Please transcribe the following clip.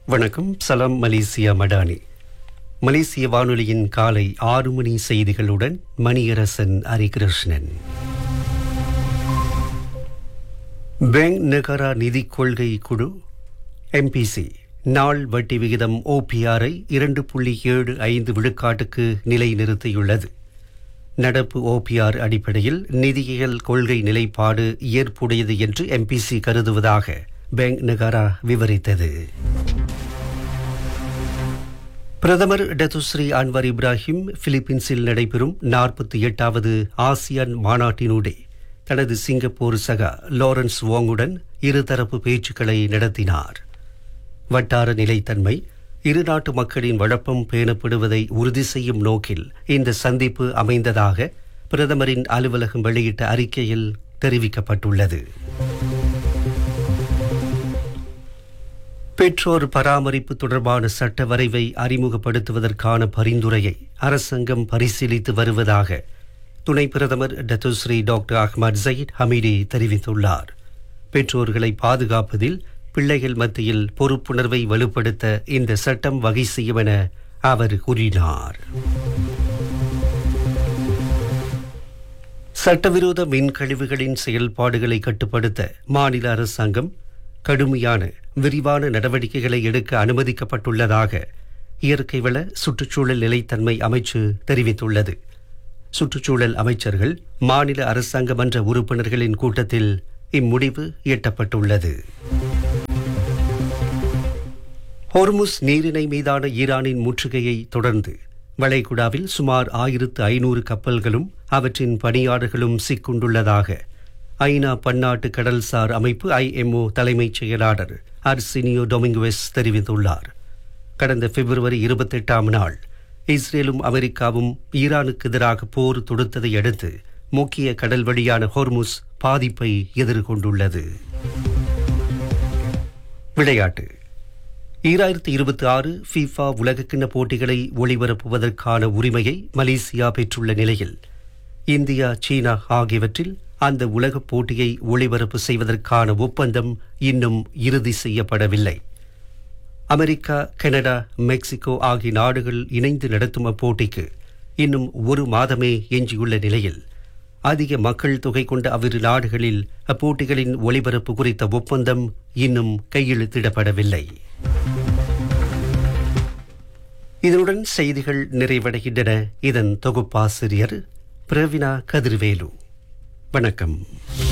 வணக்கம் சலாம் மலேசியா மடானி மலேசிய வானொலியின் காலை ஆறு மணி செய்திகளுடன் மணியரசன் ஹரிகிருஷ்ணன் பேங்க் நகரா நிதிக் கொள்கை குழு எம்பிசி நாள் வட்டி விகிதம் ஓபிஆரை இரண்டு புள்ளி ஏழு ஐந்து விழுக்காட்டுக்கு நிலைநிறுத்தியுள்ளது நடப்பு ஓபிஆர் அடிப்படையில் நிதியியல் கொள்கை நிலைப்பாடு ஏற்புடையது என்று எம்பிசி கருதுவதாக பேங்க் நகாரா விவரித்தது பிரதமர் டத்துஸ்ரீ அன்வர் இப்ராஹிம் பிலிப்பீன்ஸில் நடைபெறும் நாற்பத்தி எட்டாவது ஆசியான் மாநாட்டினூடே தனது சிங்கப்பூர் சகா லாரன்ஸ் வாங்குடன் இருதரப்பு பேச்சுக்களை நடத்தினார் வட்டார நிலைத்தன்மை இரு நாட்டு மக்களின் வழப்பம் பேணப்படுவதை உறுதி செய்யும் நோக்கில் இந்த சந்திப்பு அமைந்ததாக பிரதமரின் அலுவலகம் வெளியிட்ட அறிக்கையில் தெரிவிக்கப்பட்டுள்ளது பெற்றோர் பராமரிப்பு தொடர்பான சட்ட வரைவை அறிமுகப்படுத்துவதற்கான பரிந்துரையை அரசாங்கம் பரிசீலித்து வருவதாக துணை பிரதமர் Datuk Seri doctor Ahmad Zahid Hamidi தெரிவித்துள்ளார் பெற்றோர்களை பாதுகாப்பதில் பிள்ளைகள் மத்தியில் பொறுப்புணர்வை வலுப்படுத்த இந்த சட்டம் வகை செய்யும் என அவர் கூறினார் சட்டவிரோத மின் கழிவுகளின் செயல்பாடுகளை கட்டுப்படுத்த மாநில அரசாங்கம் கடுமையான விரிவான நடவடிக்கைகளை எடுக்க அனுமதிக்கப்பட்டுள்ளதாக இயற்கை வள சுற்றுச்சூழல் நிலைத்தன்மை அமைச்சு தெரிவித்துள்ளது சுற்றுச்சூழல் அமைச்சர்கள் மாநில அரசாங்க மன்ற உறுப்பினர்களின் கூட்டத்தில் இம்முடிவு எட்டப்பட்டுள்ளது ஹோர்முஸ் நீரிணை மீதான ஈரானின் முற்றுகையை தொடர்ந்து வளைகுடாவில் சுமார் ஆயிரத்து ஐநூறு கப்பல்களும் அவற்றின் பணியாளர்களும் சிக்குண்டுள்ளதாக ஐநா பன்னாட்டு கடல்சார் அமைப்பு ஐஎம்ஓ தலைமைச் செயலாளர் அர்சினியோ டொமிங்குவெஸ் தெரிவித்துள்ளார் கடந்த பிப்ரவரி இருபத்தெட்டாம் நாள் இஸ்ரேலும் அமெரிக்காவும் ஈரானுக்கு எதிராக போர் தொடுத்ததை அடுத்து முக்கிய கடல் வழியான ஹோர்முஸ் பாதிப்பை எதிர்கொண்டுள்ளது விளையாட்டு ஈராயிரத்தி இருபத்தி ஆறு ஃபீஃபா உலகக்கிண்ண போட்டிகளை ஒளிபரப்புவதற்கான உரிமையை மலேசியா பெற்றுள்ள நிலையில் இந்தியா சீனா ஆகியவற்றில் அந்த உலகப் போட்டியை ஒளிபரப்பு செய்வதற்கான ஒப்பந்தம் இன்னும் இறுதி செய்யப்படவில்லை அமெரிக்கா கனடா மெக்சிகோ ஆகிய நாடுகள் இணைந்து நடத்தும் அப்போட்டிக்கு இன்னும் ஒரு மாதமே எஞ்சியுள்ள நிலையில் அதிக மக்கள் தொகை கொண்ட அவ்விரு நாடுகளில் அப்போட்டிகளின் ஒளிபரப்பு குறித்த ஒப்பந்தம் இன்னும் கையெழுத்திடப்படவில்லை இதனுடன் செய்திகள் நிறைவடைகின்றன இதன் தொகுப்பாசிரியர் பிரவினா கதிர்வேலு வணக்கம்